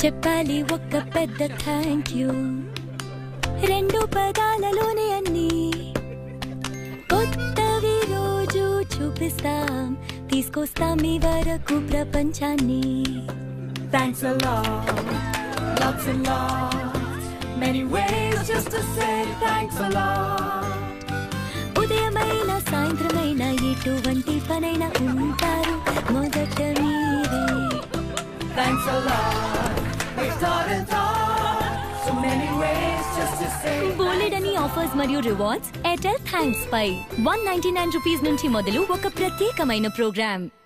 చెప్పాలి ఒక్క పెద్ద థ్యాంక్ యూ రెండు పదాలలోనే అన్ని కొత్తవి రోజు చూపిస్తాం తీసుకొస్తాం మీ వరకు ప్రపంచాన్ని Thanks a lot, lots and lots. Many ways just to say thanks a lot. ఉదయమైన సాయంత్రమైన ఎటువంటి పనైనా ఉంటారు మొదట మీరే Thanks a lot. We've thought and thought. So many ways just to say బోలెడని ఆఫర్స్ మరియు రివార్డ్స్ ఎయిర్టెల్ థ్యాంక్స్ పై one ninety nine rupees నుంచి మొదలు ఒక ప్రత్యేకమైన ప్రోగ్రామ్